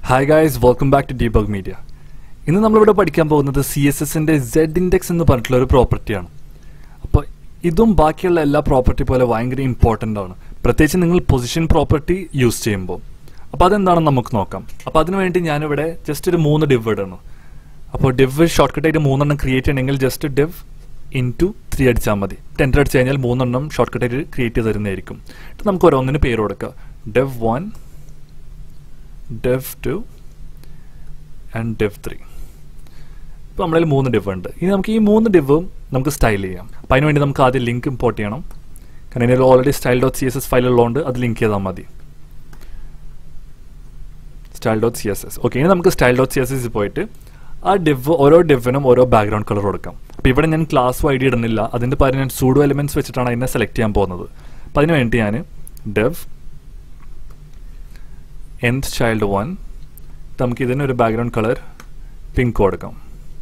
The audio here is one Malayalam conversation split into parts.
hi guys welcome back to debug media ഇന്ന് നമ്മളിവിടെ പഠിക്കാൻ പോകുന്നത് സി എസ് എസിന്റെ സെഡ് ഇൻഡെക്സ് എന്ന് പറഞ്ഞിട്ടുള്ള ഒരു പ്രോപ്പർട്ടിയാണ് അപ്പോൾ ഇതും ബാക്കിയുള്ള എല്ലാ പ്രോപ്പർട്ടി പോലെ ഭയങ്കര ഇമ്പോർട്ടൻ്റ് ആണ് പ്രത്യേകിച്ച് നിങ്ങൾ പൊസിഷൻ പ്രോപ്പർട്ടി യൂസ് ചെയ്യുമ്പോൾ അപ്പോൾ അതെന്താണെന്ന് നമുക്ക് നോക്കാം അപ്പോൾ അതിനു വേണ്ടി ഞാനിവിടെ ജസ്റ്റ് ഒരു മൂന്ന് ഡിവ് ഇടണം അപ്പോൾ ഡിവ് ഷോർട്ട് കട്ട് ആയിട്ട് മൂന്നെണ്ണം ക്രിയേറ്റ് ചെയ്യണമെങ്കിൽ just div into three അടിച്ചാൽ മതി ടെൻഡർ അടിച്ച് കഴിഞ്ഞാൽ മൂന്നെണ്ണം ഷോർട്ട് കട്ട് ആയിട്ട് ക്രിയേറ്റ് ചെയ്ത് തരുന്നതായിരിക്കും എന്നിട്ട് നമുക്ക് ഓരോന്നിന് പേര് കൊടുക്കാം div one div two and div three ഇപ്പോൾ നമ്മളിൽ മൂന്ന് ഡിവ് ഉണ്ട് ഇനി നമുക്ക് ഈ മൂന്ന് ഡിവും നമുക്ക് സ്റ്റൈൽ ചെയ്യാം അപ്പോൾ അതിന് വേണ്ടി നമുക്ക് ആദ്യം ലിങ്ക് ഇമ്പോർട്ട് ചെയ്യണം കാരണം ഇതിൽ already style dot C S S file ഉള്ളതുകൊണ്ട് അത് ലിങ്ക് ചെയ്താൽ മതി style dot C S S okay ഇനി നമുക്ക് style dot C S S പോയിട്ട് ആ ഡിവ് ഓരോ ഡിവിനും ഓരോ ബാക്ക്ഗ്രൗണ്ട് കളർ കൊടുക്കാം അപ്പോൾ ഇവിടെ ഞാൻ ക്ലാസ് ഐ ഡി ഇടുന്നില്ല അതിൻ്റെ പകരം ഞാൻ സൂഡോ എലിമെന്റ്സ് വെച്ചിട്ടാണ് അതിനെ സെലക്ട് ചെയ്യാൻ പോകുന്നത് അപ്പോൾ അതിന് വേണ്ടി ഞാൻ ഡെവ് nth ചൈൽഡ് വൺ നമുക്ക് ഇതിനൊരു ബാക്ക്ഗ്രൗണ്ട് കളർ പിങ്ക് കൊടുക്കാം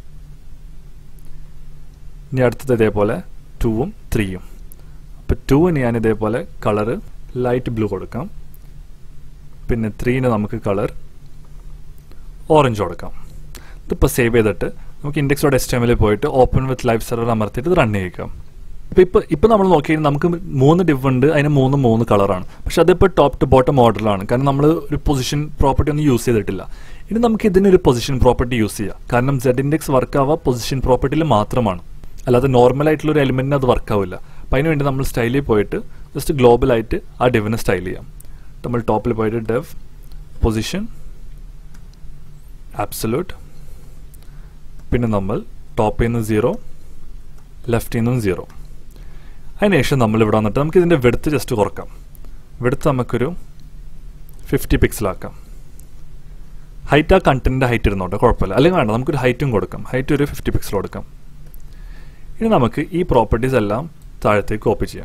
ഇനി അടുത്തത് ഇതേപോലെ ടൂവും ത്രീയും അപ്പോൾ ടൂവിന് ഞാൻ ഇതേപോലെ കളറ് ലൈറ്റ് ബ്ലൂ കൊടുക്കാം പിന്നെ ത്രീന് നമുക്ക് കളർ ഓറഞ്ച് കൊടുക്കാം ഇതിപ്പോൾ സേവ് ചെയ്തിട്ട് നമുക്ക് ഇൻഡെക്സ് ഡോട്ട് എസ് ടി എമ്മിൽ പോയിട്ട് ഓപ്പൺ വിത്ത് ലൈവ് സെർവർ അമർത്തിയിട്ട് ഇത് റൺ ചെയ്യിക്കാം ഇപ്പോൾ ഇപ്പോൾ ഇപ്പോൾ നമ്മൾ നോക്കിയാൽ നമുക്ക് മൂന്ന് ഡിവ് ഉണ്ട് അതിന് മൂന്ന് മൂന്ന് കളറാണ് പക്ഷെ അതിപ്പോൾ ടോപ്പ് ടു ബോട്ടം മോഡലാണ് കാരണം നമ്മൾ ഒരു പൊസിഷൻ പ്രോപ്പർട്ടി ഒന്നും യൂസ് ചെയ്തിട്ടില്ല ഇനി നമുക്ക് ഇതിനൊരു പൊസിഷൻ പ്രോപ്പർട്ടി യൂസ് ചെയ്യാം കാരണം സെഡ് ഇൻഡെക്സ് വർക്ക് ആവുക പൊസിഷൻ പ്രോപ്പർട്ടിയിൽ മാത്രമാണ് അല്ലാതെ നോർമൽ ആയിട്ടുള്ള ഒരു എലിമെന്റിന് അത് വർക്ക് ആവില്ല അപ്പം അതിന് വേണ്ടി നമ്മൾ സ്റ്റൈലിൽ പോയിട്ട് ജസ്റ്റ് ഗ്ലോബലായിട്ട് ആ ഡിവിനെ സ്റ്റൈൽ ചെയ്യാം നമ്മൾ ടോപ്പിൽ പോയിട്ട് ഡെവ് പൊസിഷൻ ആബ്സലൂട്ട് പിന്നെ നമ്മൾ ടോപ്പിൽ നിന്ന് സീറോ ലെഫ്റ്റിൽ നിന്നും സീറോ അതിനുശേഷം നമ്മൾ ഇവിടെ വന്നിട്ട് നമുക്ക് ഇതിൻ്റെ വെടുത്ത് ജസ്റ്റ് കുറക്കാം വെടുത്ത് നമുക്കൊരു ഫിഫ്റ്റി പിക്സലാക്കാം ഹൈറ്റ് ആ കണ്ടന്റിൻ്റെ ഹൈറ്റ് ഇരുന്നോട്ടെ കുഴപ്പമില്ല അല്ലെങ്കിൽ വേണ്ട നമുക്കൊരു ഹൈറ്റും കൊടുക്കാം ഹൈറ്റ് ഒരു ഫിഫ്റ്റി പിക്സൽ കൊടുക്കാം ഇനി നമുക്ക് ഈ പ്രോപ്പർട്ടീസ് എല്ലാം താഴത്തേക്ക് കോപ്പി ചെയ്യാം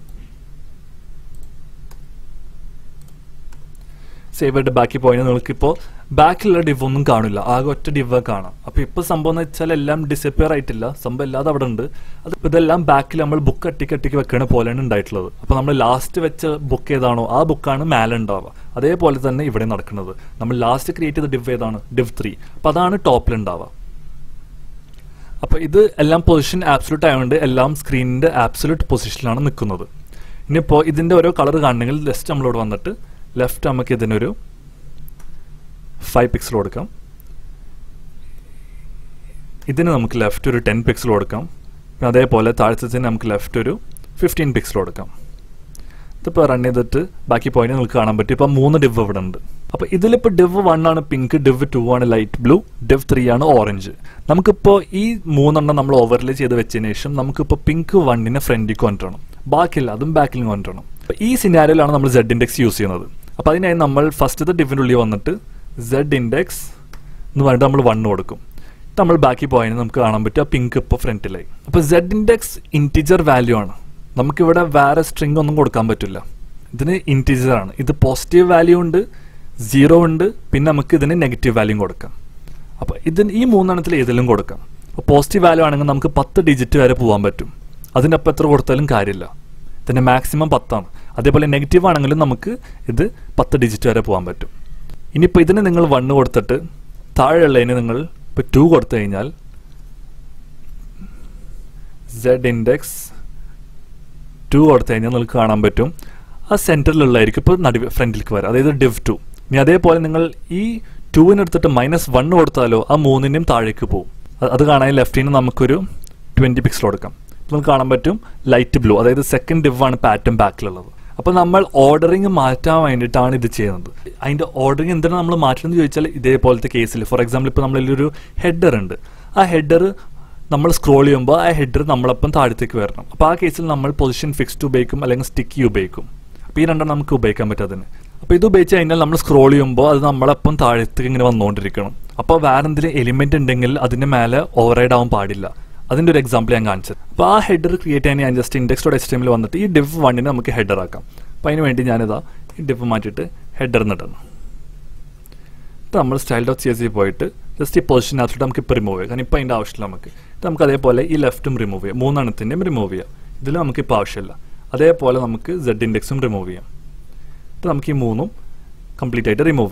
സേവ് ആയിട്ട് ബാക്കി പോയിന്റ് നിങ്ങൾക്കിപ്പോൾ ബാക്കിലുള്ള ഡിവ് ഒന്നും കാണില്ല ആകെ ഒറ്റ ഡിവ് കാണാം അപ്പോൾ ഇപ്പോൾ സംഭവം എന്ന് വെച്ചാൽ എല്ലാം ഡിസപ്പിയർ ആയിട്ടില്ല സംഭവം എല്ലാതെ അവിടെ ഉണ്ട് അത് ഇതെല്ലാം ബാക്കിൽ നമ്മൾ ബുക്ക് അട്ടിക്ക് അട്ടിക്ക് വെക്കണ പോലെയാണ് ഉണ്ടായിട്ടുള്ളത് അപ്പോൾ നമ്മൾ ലാസ്റ്റ് വെച്ച ബുക്ക് ഏതാണോ ആ ബുക്കാണ് മേലെ ഉണ്ടാവുക അതേപോലെ തന്നെ ഇവിടെ നടക്കുന്നത് നമ്മൾ ലാസ്റ്റ് ക്രിയേറ്റ് ചെയ്ത ഡിവ് ഏതാണ് ഡിവ് ത്രീ അപ്പോൾ അതാണ് ടോപ്പിൽ ഉണ്ടാവുക അപ്പോൾ ഇത് എല്ലാം പൊസിഷൻ ആബ്സൊല്യൂട്ട് ആയതുകൊണ്ട് എല്ലാം സ്ക്രീനിന്റെ ആബ്സൊല്യൂട്ട് പൊസിഷനിലാണ് നിൽക്കുന്നത് ഇനിയിപ്പോൾ ഇതിന്റെ ഓരോ കളർ കാണണമെങ്കിൽ ജസ്റ്റ് നമ്മളിവിടെ വന്നിട്ട് ലെഫ്റ്റ് നമുക്ക് ഇതിനൊരു ഫൈവ് പിക്സൽ കൊടുക്കാം ഇതിന് നമുക്ക് ലെഫ്റ്റ് ഒരു ടെൻ പിക്സൽ കൊടുക്കാം പിന്നെ അതേപോലെ താഴ്ത്തത്തിന് നമുക്ക് ലെഫ്റ്റ് ഒരു ഫിഫ്റ്റീൻ പിക്സൽ കൊടുക്കാം ഇതിപ്പോൾ റൺ ചെയ്തിട്ട് ബാക്കി പോയിന്റ് നിങ്ങൾക്ക് കാണാൻ പറ്റും ഇപ്പം മൂന്ന് ഡിവ് ഇവിടെ ഉണ്ട് അപ്പോൾ ഇതിലിപ്പോൾ ഡിവ് വൺ ആണ് പിങ്ക് ഡിവ് ടു ആണ് ലൈറ്റ് ബ്ലൂ ഡിവ് ത്രീ ആണ് ഓറഞ്ച് നമുക്കിപ്പോൾ ഈ മൂന്നെണ്ണം നമ്മൾ ഓവർലേ ചെയ്ത് വെച്ചതിന് ശേഷം നമുക്കിപ്പോൾ പിങ്ക് വണ്ണിനെ ഫ്രണ്ടിൽ കൊണ്ടുവരണം ബാക്കില്ല അതും ബാക്കിൽ കൊണ്ടുവരണം അപ്പോൾ ഈ സിനാരിയിലാണ് നമ്മൾ സെഡ് ഇൻഡെക്സ് യൂസ് ചെയ്യുന്നത് അപ്പോൾ അതിനായി നമ്മൾ ഫസ്റ്റത്തെ ഡിവിൻ്റെ ഉള്ളിൽ വന്നിട്ട് സെഡ് ഇൻഡെക്സ് എന്ന് പറഞ്ഞിട്ട് നമ്മൾ വണ്ണ് കൊടുക്കും നമ്മൾ ബാക്കി പോയിന്റ് നമുക്ക് കാണാൻ പറ്റും ആ പിങ്ക് ഇപ്പോൾ ഫ്രണ്ടിലായി അപ്പോൾ സെഡ് ഇൻഡെക്സ് ഇൻറ്റിജർ വാല്യൂ ആണ് നമുക്കിവിടെ വേറെ സ്ട്രിങ് ഒന്നും കൊടുക്കാൻ പറ്റില്ല ഇതിന് ഇൻറ്റിജർ ആണ് ഇത് പോസിറ്റീവ് വാല്യൂ ഉണ്ട് സീറോ ഉണ്ട് പിന്നെ നമുക്ക് ഇതിന് നെഗറ്റീവ് വാല്യൂ കൊടുക്കാം അപ്പോൾ ഇതിന് ഈ മൂന്നെണ്ണത്തിൽ ഏതെങ്കിലും കൊടുക്കാം അപ്പോൾ പോസിറ്റീവ് വാല്യൂ ആണെങ്കിൽ നമുക്ക് പത്ത് ഡിജിറ്റ് വരെ പോകാൻ പറ്റും അതിൻ്റെ അപ്പം എത്ര കൊടുത്താലും കാര്യമില്ല ഇതിൻ്റെ മാക്സിമം പത്താണ് അതേപോലെ നെഗറ്റീവ് ആണെങ്കിലും നമുക്ക് ഇത് പത്ത് ഡിജിറ്റ് വരെ പോകാൻ പറ്റും ഇനിയിപ്പോൾ ഇതിന് നിങ്ങൾ വണ്ണ് കൊടുത്തിട്ട് താഴെയുള്ളതിന് നിങ്ങൾ ഇപ്പോൾ ടു കൊടുത്തു കഴിഞ്ഞാൽ സെഡ് ഇൻഡെക്സ് ടു കൊടുത്തു കഴിഞ്ഞാൽ നിങ്ങൾക്ക് കാണാൻ പറ്റും ആ സെൻറ്ററിലുള്ളതായിരിക്കും ഇപ്പോൾ നടുവ് ഫ്രണ്ടിലേക്ക് വരാം അതായത് ഡിവ് ടു ഇനി അതേപോലെ നിങ്ങൾ ഈ ടൂവിനെടുത്തിട്ട് മൈനസ് വൺ കൊടുത്താലോ ആ മൂന്നിൻ്റെയും താഴേക്ക് പോകും അത് കാണാൻ ലെഫ്റ്റിന് നമുക്കൊരു ട്വൻറ്റി പിക്സൽ കൊടുക്കാം നമുക്ക് കാണാൻ പറ്റും ലൈറ്റ് ബ്ലൂ അതായത് സെക്കൻഡ് ഡിവ് ആണ് പാറ്റേൺ ബാക്കിലുള്ളത് അപ്പോൾ നമ്മൾ ഓർഡറിങ് മാറ്റാൻ വേണ്ടിയിട്ടാണ് ഇത് ചെയ്യുന്നത് അതിൻ്റെ ഓർഡറിങ് എന്തിനാണ് നമ്മൾ മാറ്റണമെന്ന് ചോദിച്ചാൽ ഇതേപോലത്തെ കേസിൽ ഫോർ എക്സാമ്പിൾ ഇപ്പോൾ നമ്മളൊരു ഹെഡർ ഉണ്ട് ആ ഹെഡർ നമ്മൾ സ്ക്രോൾ ചെയ്യുമ്പോൾ ആ ഹെഡർ നമ്മളപ്പം താഴത്തേക്ക് വരണം അപ്പോൾ ആ കേസിൽ നമ്മൾ പൊസിഷൻ ഫിക്സ്ഡ് ഉപയോഗിക്കും അല്ലെങ്കിൽ സ്റ്റിക്കി ഉപയോഗിക്കും അപ്പോൾ ഈ രണ്ടെണ്ണം നമുക്ക് ഉപയോഗിക്കാൻ പറ്റും അതിന് അപ്പോൾ ഇത് ഉപയോഗിച്ച് കഴിഞ്ഞാൽ നമ്മൾ സ്ക്രോൾ ചെയ്യുമ്പോൾ അത് നമ്മളപ്പം താഴത്തേക്ക് ഇങ്ങനെ വന്നുകൊണ്ടിരിക്കണം അപ്പോൾ വേറെ എന്തെങ്കിലും എലിമെന്റ് ഉണ്ടെങ്കിൽ അതിന്റെ മേലെ ഓവർറൈഡ് ആവാൻ പാടില്ല അതിന്റെ ഒരു എക്സാമ്പിൾ ഞാൻ കാണിച്ചത് അപ്പോൾ ആ ഹെഡർ ക്രിയേറ്റ് ചെയ്യാൻ ഞാൻ just index dot H T എമ്മിൽ വന്നിട്ട് ഈ ഡിവ് വണ്ണിനെ നമുക്ക് ഹെഡർ ആക്കാം അപ്പോൾ അതിന് വേണ്ടി ഞാനിതാ ഈ ഡിവ് മാറ്റിയിട്ട് ഹെഡർ എന്നിട്ടാണ് ഇപ്പോൾ നമ്മൾ style dot C S C പോയിട്ട് ജസ്റ്റ് ഈ പൊസിഷനകത്തോട്ട് നമുക്ക് ഇപ്പോൾ റിമൂവ് ചെയ്യാം കാരണം ഇപ്പോൾ അതിൻ്റെ ആവശ്യമില്ല നമുക്ക് ഇത് നമുക്ക് അതേപോലെ ഈ ലെഫ്റ്റും റിമൂവ് ചെയ്യാം മൂന്നെണ്ണത്തിൻ്റെയും റിമൂവ് ചെയ്യാം ഇതിൽ നമുക്ക് ഇപ്പോൾ ആവശ്യമില്ല അതേപോലെ നമുക്ക് സെഡ് ഇൻഡെക്സും റിമൂവ് ചെയ്യാം ഇപ്പോൾ നമുക്ക് ഈ മൂന്നും കംപ്ലീറ്റ് ആയിട്ട് റിമൂവ് ചെയ്യാം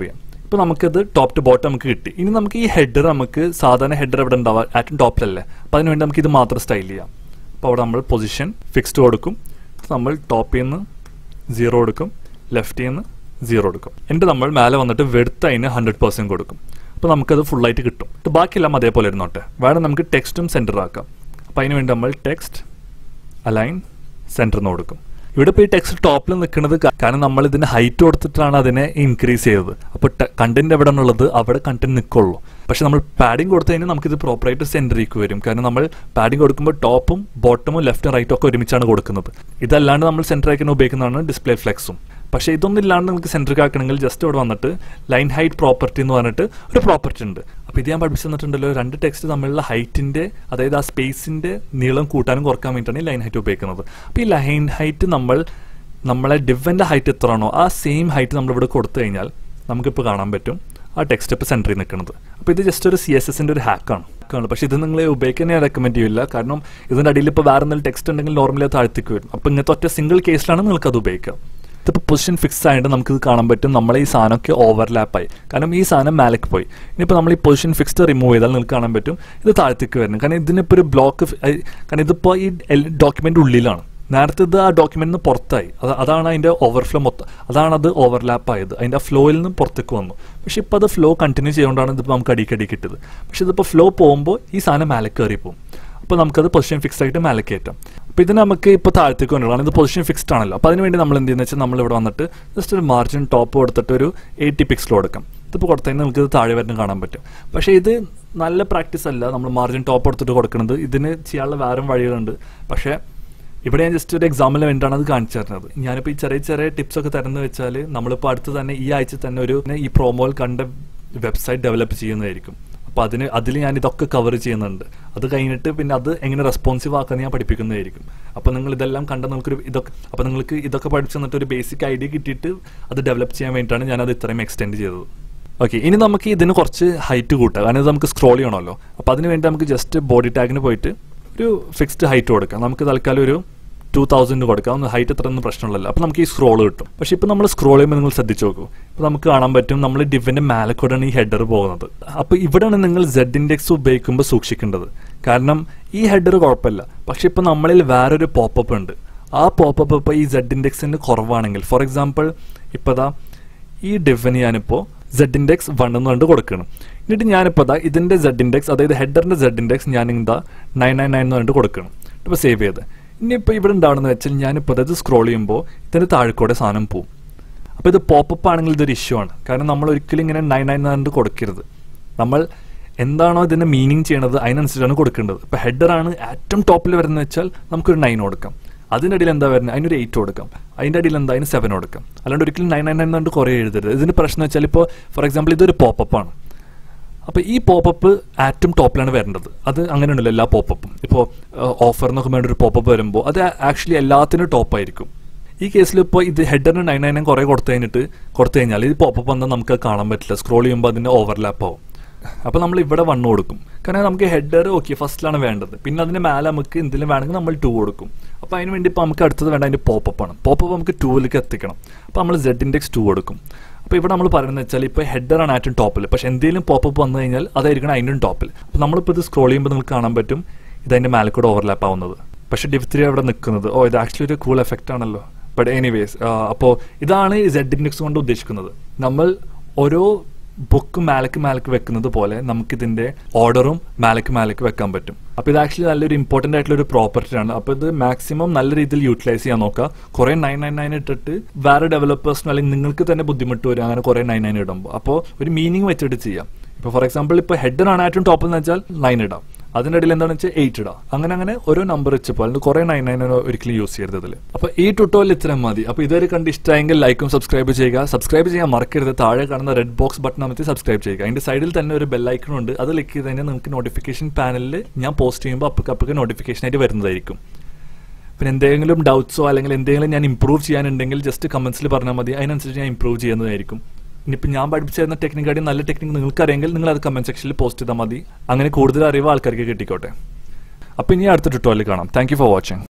ഇപ്പോൾ നമുക്കത് ടോപ്പ് ടു ബോട്ടം നമുക്ക് കിട്ടി ഇനി നമുക്ക് ഈ ഹെഡർ നമുക്ക് സാധാരണ ഹെഡർ എവിടെ ഉണ്ടാവുക ആറ്റും ടോപ്പിലല്ലേ അപ്പോൾ അതിനുവേണ്ടി നമുക്ക് ഇത് മാത്രം സ്റ്റൈൽ ചെയ്യാം അപ്പോൾ അവിടെ നമ്മൾ പൊസിഷൻ ഫിക്സ്ഡ് കൊടുക്കും നമ്മൾ ടോപ്പിൽ നിന്ന് സീറോ കൊടുക്കും ലെഫ്റ്റിൽ നിന്ന് സീറോ കൊടുക്കും എന്നിട്ട് നമ്മൾ മേലെ വന്നിട്ട് വെടുത്ത് അതിന് ഹൺഡ്രഡ് പെർസെൻറ്റ് കൊടുക്കും അപ്പോൾ നമുക്കത് ഫുള്ളായിട്ട് കിട്ടും ഇത് ബാക്കിയെല്ലാം അതേപോലെ ഇരുന്നോട്ടെ വേണം നമുക്ക് ടെക്സ്റ്റും സെൻറ്റർ ആക്കാം അപ്പോൾ അതിന് വേണ്ടി നമ്മൾ ടെക്സ്റ്റ് അലൈൻ സെൻറ്ററിന് കൊടുക്കും ഇവിടെ ഇപ്പോൾ ഈ ടെക്സ്റ്റ് ടോപ്പിൽ നിൽക്കുന്നത് കാരണം നമ്മൾ ഇതിന് ഹൈറ്റ് കൊടുത്തിട്ടാണ് അതിനെ ഇൻക്രീസ് ചെയ്തത് അപ്പോൾ കണ്ടന്റ് എവിടെ ഉള്ളത് അവിടെ കണ്ടന്റ് നിൽക്കുള്ളൂ പക്ഷെ നമ്മൾ പാഡിങ് കൊടുത്തു കഴിഞ്ഞാൽ നമുക്കിത് പ്രോപ്പറായിട്ട് സെൻറ്ററിലേക്ക് വരും കാരണം നമ്മൾ പാഡിങ് കൊടുക്കുമ്പോൾ ടോപ്പും ബോട്ടമും ലെഫ്റ്റും റൈറ്റും ഒക്കെ ഒരുമിച്ചാണ് കൊടുക്കുന്നത് ഇതല്ലാണ്ട് നമ്മൾ സെൻറ്റർ ആക്കാൻ ഉപയോഗിക്കുന്നതാണ് ഡിസ്പ്ലേ ഫ്ലെക്സും പക്ഷേ ഇതൊന്നും ഇല്ലാണ്ട് നമുക്ക് സെൻറ്ററിൽ ആക്കണമെങ്കിൽ ജസ്റ്റ് ഇവിടെ വന്നിട്ട് ലൈൻ ഹൈറ്റ് പ്രോപ്പർട്ടി എന്ന് പറഞ്ഞിട്ട് ഒരു പ്രോപ്പർട്ടി ഉണ്ട് അപ്പോൾ ഇത് ഞാൻ പഠിപ്പിച്ചു തന്നിട്ടുണ്ടല്ലോ രണ്ട് ടെക്സ്റ്റ് തമ്മിലുള്ള ഹൈറ്റിൻ്റെ അതായത് ആ സ്പേസിൻ്റെ നീളം കൂട്ടാനും കുറക്കാൻ വേണ്ടിയിട്ടാണ് ഈ ലൈൻ ഹൈറ്റ് ഉപയോഗിക്കുന്നത് അപ്പോൾ ഈ ലൈൻ ഹൈറ്റ് നമ്മൾ നമ്മളെ ഡിവൻ്റെ ഹൈറ്റ് എത്രയാണോ ആ സെയിം ഹൈറ്റ് നമ്മളിവിടെ കൊടുത്തു കഴിഞ്ഞാൽ നമുക്കിപ്പോൾ കാണാൻ പറ്റും ആ ടെക്സ്റ്റ് ഇപ്പോൾ സെൻറ്ററിൽ നിൽക്കുന്നത് അപ്പോൾ ഇത് ജസ്റ്റ് ഒരു സി എസ് എസിൻ്റെ ഒരു ഹാക്കാണ് ാണ് പക്ഷേ ഇത് നിങ്ങൾ ഉപയോഗിക്കാൻ ഞാൻ റെക്കമെൻഡ് ചെയ്യില്ല കാരണം ഇതിൻ്റെ അടിയിൽ ഇപ്പോൾ വേറെ എന്തെങ്കിലും ടെക്സ്റ്റ് ഉണ്ടെങ്കിൽ നോർമലി അത് താഴ്ത്തിക്ക് വരും അപ്പോൾ ഇങ്ങനത്തെ ഒറ്റ സിംഗിൾ കേസിലാണ് നിങ്ങൾക്ക് അത് ഉപയോഗിക്കുക ഇതിപ്പോൾ പൊസിഷൻ ഫിക്സ് ആയിട്ട് നമുക്ക് ഇത് കാണാൻ പറ്റും നമ്മളെ ഈ സാധനമൊക്കെ ഓവർലാപ്പായി കാരണം ഈ സാധനം മേലേക്ക് പോയി ഇനിയിപ്പോൾ നമ്മൾ ഈ പൊസിഷൻ ഫിക്സ്ഡ് റിമൂവ് ചെയ്താൽ നിങ്ങൾക്ക് കാണാൻ പറ്റും ഇത് താഴ്ത്തേക്ക് വരുന്നത് കാരണം ഇതിനിപ്പോൾ ഒരു ബ്ലോക്ക് കാരണം ഇതിപ്പോൾ ഈ ഡോക്യുമെൻ്റ് ഉള്ളിലാണ് നേരത്തെ ഇത് ആ ഡോക്യുമെന്റിൽ നിന്ന് പുറത്തായി അത് അതാണ് അതിൻ്റെ ഓവർഫ്ലോ മൊത്തം അതാണ് അത് ഓവർലാപ്പ് ആയത് അതിൻ്റെ ആ ഫ്ലോയിൽ നിന്ന് പുറത്തേക്ക് വന്നു പക്ഷേ ഇപ്പോൾ അത് ഫ്ലോ കണ്ടിന്യൂ ചെയ്തുകൊണ്ടാണ് ഇതിപ്പോൾ നമുക്ക് അടിക്കടി കിട്ടിയത് പക്ഷേ ഇതിപ്പോൾ ഫ്ലോ പോകുമ്പോൾ ഈ സാധനം മേലെ കയറി പോകും അപ്പോൾ നമുക്കത് പൊസിഷൻ ഫിക്സ് ആയിട്ട് മേലെ കയറ്റാം അപ്പോൾ ഇത് നമുക്ക് ഇപ്പോൾ താഴത്തേക്ക് കൊണ്ടുവരണം ഇത് പൊസിഷൻ ഫിക്സ്ഡ് ആണല്ലോ അപ്പോൾ അതിനുവേണ്ടി നമ്മൾ എന്ത് ചെയ്യുന്നത് വെച്ചാൽ നമ്മൾ ഇവിടെ വന്നിട്ട് ജസ്റ്റ് ഒരു മാർജിൻ ടോപ്പ് കൊടുത്തിട്ട് ഒരു എയ്റ്റി പിക്സൽ കൊടുക്കാം ഇതിപ്പോൾ കൊടുത്തതിന് നമുക്ക് ഇത് താഴെ വരുന്ന കാണാൻ പറ്റും പക്ഷേ ഇത് നല്ല പ്രാക്ടീസ് അല്ല നമ്മൾ മാർജിൻ ടോപ്പ് കൊടുത്തിട്ട് കൊടുക്കുന്നത് ഇതിന് ചെയ്യാനുള്ള വേറെ വഴികളുണ്ട് പക്ഷേ ഇവിടെ ഞാൻ ജസ്റ്റ് ഒരു എക്സാമ്പിളിന് വേണ്ടിയിട്ടാണ് അത് കാണിച്ചു തരുന്നത് ഞാനിപ്പോൾ ഈ ചെറിയ ചെറിയ ടിപ്സ് ഒക്കെ തരുന്നത് വെച്ചാൽ നമ്മളിപ്പോൾ അടുത്ത് തന്നെ ഈ ആഴ്ച തന്നെ ഒരു ഈ പ്രോമോയിൽ കണ്ട വെബ്സൈറ്റ് ഡെവലപ്പ് ചെയ്യുന്നതായിരിക്കും അപ്പോൾ അതിന് അതിൽ ഞാൻ ഇതൊക്കെ കവർ ചെയ്യുന്നുണ്ട് അത് കഴിഞ്ഞിട്ട് പിന്നെ അത് എങ്ങനെ റെസ്പോൺസീവ് ആക്കാൻ ഞാൻ പഠിപ്പിക്കുന്നതായിരിക്കും അപ്പോൾ നിങ്ങൾ ഇതെല്ലാം കണ്ട നിങ്ങൾക്കൊരു ഇതൊക്കെ അപ്പോൾ നിങ്ങൾക്ക് ഇതൊക്കെ പഠിച്ചു തന്നിട്ട് ഒരു ബേസിക് ഐഡിയ കിട്ടിയിട്ട് അത് ഡെവലപ്പ് ചെയ്യാൻ വേണ്ടിയിട്ടാണ് ഞാനത് ഇത്രയും എക്സ്റ്റെൻഡ് ചെയ്തത് ഓക്കെ ഇനി നമുക്ക് ഇതിന് കുറച്ച് ഹൈറ്റ് കൂട്ടാം കാരണം ഇത് നമുക്ക് സ്ക്രോൾ ചെയ്യണമല്ലോ അപ്പോൾ അതിന് വേണ്ടി നമുക്ക് ജസ്റ്റ് ബോഡി ടാഗിന് പോയിട്ട് ഒരു ഫിക്സ്ഡ് ഹൈറ്റ് കൊടുക്കാം നമുക്ക് തൽക്കാലം ഒരു ടു തൗസൻഡ് കൊടുക്കാം ഒന്ന് ഹൈറ്റ് എത്ര ഒന്നും പ്രശ്നമുള്ളല്ലോ അപ്പോൾ നമുക്ക് ഈ സ്ക്രോൾ കിട്ടും പക്ഷേ ഇപ്പോൾ നമ്മൾ സ്ക്രോൾ ചെയ്യുമ്പോൾ നിങ്ങൾ ശ്രദ്ധിച്ച് നോക്കൂ ഇപ്പോൾ നമുക്ക് കാണാൻ പറ്റും നമ്മൾ ഡിവിൻ്റെ മേലക്കൂടെയാണ് ഈ ഹെഡർ പോകുന്നത് അപ്പോൾ ഇവിടെയാണ് നിങ്ങൾ സെഡ് ഇൻഡെക്സ് ഉപയോഗിക്കുമ്പോൾ സൂക്ഷിക്കേണ്ടത് കാരണം ഈ ഹെഡർ കുഴപ്പമില്ല പക്ഷേ ഇപ്പോൾ നമ്മളിൽ വേറൊരു പോപ്പപ്പ് ഉണ്ട് ആ പോപ്പപ്പ് ഇപ്പോൾ ഈ സെഡ് ഇൻഡെക്സിന് കുറവാണെങ്കിൽ ഫോർ എക്സാമ്പിൾ ഇപ്പോൾ ദാ ഈ ഡിവിന് ഞാനിപ്പോൾ സെഡ് ഇൻഡെക്സ് വൺ എന്ന് കണ്ട് കൊടുക്കണം എന്നിട്ട് ഞാനിപ്പോൾ ദാ ഇതിൻ്റെ സെഡ് ഇൻഡെക്സ് അതായത് ഹെഡറിൻ്റെ സെഡ് ഇൻഡെക്സ് ഞാൻ എന്താ നയൻ നയൻ നയൻ എന്ന് പറഞ്ഞിട്ട് കൊടുക്കണം ഇപ്പോൾ സേവ് ചെയ്ത് ഇനിയിപ്പോൾ ഇവിടെ ഉണ്ടാവണമെന്ന് വെച്ചാൽ ഞാനിപ്പോൾ അതായത് സ്ക്രോൾ ചെയ്യുമ്പോൾ ഇതിൻ്റെ താഴെക്കൂടെ സാധനം പോവും അപ്പോൾ ഇത് പോപ്പപ്പ് ആണെങ്കിൽ ഇതൊരു ഇഷ്യൂ ആണ് കാരണം നമ്മൾ ഒരിക്കലും ഇങ്ങനെ നയൻ നയൻ എന്ന് കൊടുക്കരുത് നമ്മൾ എന്താണോ ഇതിൻ്റെ മീനിങ് ചെയ്യണത് അതിനനുസരിച്ചാണ് കൊടുക്കേണ്ടത് ഇപ്പോൾ ഹെഡറാണ് ഏറ്റവും ടോപ്പിൽ വരുന്നത് വെച്ചാൽ നമുക്കൊരു നയൻ കൊടുക്കാം അതിൻ്റെ അടിയിൽ എന്താ വരുന്നത് അതിനൊരു എയ്റ്റ് കൊടുക്കാം അതിൻ്റെ അടിയിൽ എന്താ അതിന് സെവൻ കൊടുക്കാം അല്ലാണ്ട് ഒരിക്കലും നയൻ നയൻ നയൻ കൊണ്ട് കുറേ എഴുതരുത് ഇതിന് പ്രശ്നം വെച്ചാൽ ഇപ്പോൾ ഫോർ എക്സാമ്പിൾ ഇതൊരു പോപ്പപ്പ് ആണ് അപ്പോൾ ഈ പോപ്പപ്പ് ആറ്റം ടോപ്പിലാണ് വരേണ്ടത് അത് അങ്ങനെ ഉണ്ടല്ലോ എല്ലാ പോപ്പപ്പും ഇപ്പോൾ ഓഫറിനൊക്കെ വേണ്ട ഒരു പോപ്പപ്പ് വരുമ്പോൾ അത് ആക്ച്വലി എല്ലാത്തിനും ടോപ്പായിരിക്കും ഈ കേസിൽ ഇപ്പോൾ ഇത് ഹെഡറിന് നയൻ നയൻ കുറേ കൊടുത്തു കഴിഞ്ഞിട്ട് കൊടുത്തു കഴിഞ്ഞാൽ ഈ പോപ്പപ്പ് വന്നാൽ നമുക്ക് കാണാൻ പറ്റില്ല സ്ക്രോൾ ചെയ്യുമ്പോൾ അതിൻ്റെ ഓവർലാപ്പ് ആവും അപ്പോൾ നമ്മൾ ഇവിടെ വണ്ണ് കൊടുക്കും കാരണം നമുക്ക് ഹെഡർ ഓക്കെ ഫസ്റ്റിലാണ് വേണ്ടത് പിന്നെ അതിന് മേലെ നമുക്ക് എന്തെങ്കിലും വേണമെങ്കിൽ നമ്മൾ ടു കൊടുക്കും അപ്പോൾ അതിന് വേണ്ടി ഇപ്പോൾ നമുക്ക് അടുത്തത് വേണ്ട അതിൻ്റെ പോപ്പപ്പ് ആണ് പോപ്പപ്പ് നമുക്ക് ടൂവിലേക്ക് എത്തിക്കണം അപ്പോൾ നമ്മൾ സെഡ് ഇൻഡെക്സ് ടു കൊടുക്കും അപ്പോൾ ഇവിടെ നമ്മൾ പറയുന്നത് വെച്ചാൽ ഇപ്പോൾ ഹെഡറാണ് ഏറ്റവും ടോപ്പിൽ പക്ഷെ എന്തെങ്കിലും പോപ്പപ്പ് വന്നു കഴിഞ്ഞാൽ അതായിരിക്കണം അതിൻ്റെ ടോപ്പിൽ അപ്പോൾ നമ്മളിപ്പോൾ ഇത് സ്ക്രോൾ ചെയ്യുമ്പോൾ നിങ്ങൾക്ക് കാണാൻ പറ്റും ഇതതിൻ്റെ മേലെ കൂടെ ഓവർലാപ്പ് ആവുന്നത് പക്ഷെ ഡിഫ്ത്രി അവിടെ നിൽക്കുന്നത് ഓ ഇത് ആക്ച്വലി ഒരു കൂൾ എഫക്റ്റ് ആണല്ലോ ബട്ട് എനിവേസ് അപ്പോൾ ഇതാണ് ഈ സെഡ് ഇൻഡെക്സ് കൊണ്ട് ഉദ്ദേശിക്കുന്നത് നമ്മൾ ഓരോ ബുക്ക് മേലക്ക് മേലക്ക് വെക്കുന്നത് പോലെ നമുക്കിതിന്റെ ഓർഡറും മേലക്ക് മേലക്ക് വെക്കാൻ പറ്റും അപ്പോൾ ഇത് ആക്ച്വലി നല്ലൊരു ഇമ്പോർട്ടൻ്റ് ആയിട്ടുള്ള ഒരു പ്രോപ്പർട്ടി ആണ് അപ്പോൾ ഇത് മാക്സിമം നല്ല രീതിയിൽ യൂട്ടിലൈസ് ചെയ്യാൻ നോക്കുക കുറേ നയൻ നയൻ നയൻ ഇട്ടിട്ട് വേറെ ഡെവലപ്പേഴ്സിനും അല്ലെങ്കിൽ നിങ്ങൾക്ക് തന്നെ ബുദ്ധിമുട്ട് വരും അങ്ങനെ കുറേ നയൻ നയൻ ഇടുമ്പോൾ അപ്പോൾ ഒരു മീനിങ് വെച്ചിട്ട് ചെയ്യാം ഇപ്പോൾ ഫോർ എക്സാമ്പിൾ ഇപ്പോൾ ഹെഡറാണ് ഏറ്റവും ടോപ്പിൽ എന്ന് വെച്ചാൽ നയൻ ഇടാം അതിൻ്റെ ഇടയിൽ എന്താണെന്ന് വെച്ചാൽ എയ്റ്റ് ഇടാം അങ്ങനെ അങ്ങനെ ഓരോ നമ്പർ വെച്ചപ്പോൾ അതിന് കുറേ നയൻ നയൻ ഒരിക്കലും യൂസ് ചെയ്യരുത് ഇതിൽ അപ്പോൾ ഈ ട്യൂട്ടോറിയൽ ഇത്രയും മതി അപ്പോൾ ഇതുവരെ കണ്ട് ഇഷ്ടമായെങ്കിൽ ലൈക്കും സബ്സ്ക്രൈബ് ചെയ്യുക സബ്സ്ക്രൈബ് ചെയ്യാൻ മറക്കരുത് താഴെ കാണുന്ന റെഡ് ബോക്സ് ബട്ടൺ അമർത്തി സബ്സ്ക്രൈബ് ചെയ്യുക അതിൻ്റെ സൈഡിൽ തന്നെ ഒരു ബെല്ലൈക്കൺ ഉണ്ട് അത് ക്ലിക്ക് ചെയ്ത് കഴിഞ്ഞാൽ നമുക്ക് നോട്ടിഫിക്കേഷൻ പാനലിൽ ഞാൻ പോസ്റ്റ് ചെയ്യുമ്പോൾ അപ്പൊക്കെ അപ്പൊക്കെ നോട്ടിഫിക്കേഷൻ ആയിട്ട് വരുന്നതായിരിക്കും പിന്നെ എന്തെങ്കിലും ഡൗട്ട്സോ അല്ലെങ്കിൽ എന്തെങ്കിലും ഞാൻ ഇമ്പ്രൂവ് ചെയ്യാനുണ്ടെങ്കിൽ ജസ്റ്റ് കമൻസിൽ പറഞ്ഞാൽ മതി അതിനനുസരിച്ച് ഞാൻ ഇമ്പ്രൂവ് ചെയ്യുന്നതായിരിക്കും ഇനിയിപ്പോൾ ഞാൻ പഠിപ്പിച്ചു തരുന്ന ടെക്നിക്കായിട്ട് നല്ല ടെക്നിക്ക് നിങ്ങൾക്ക് അറിയെങ്കിൽ നിങ്ങൾ അത് കമന്റ് സെക്ഷനിൽ പോസ്റ്റ് ചെയ്താൽ മതി അങ്ങനെ കൂടുതൽ അറിവ് ആൾക്കാർക്ക് കിട്ടിക്കോട്ടെ അപ്പോൾ ഇനി അടുത്ത ട്യൂട്ടോറിയൽ കാണാം താങ്ക് ഫോർ വാച്ചിങ്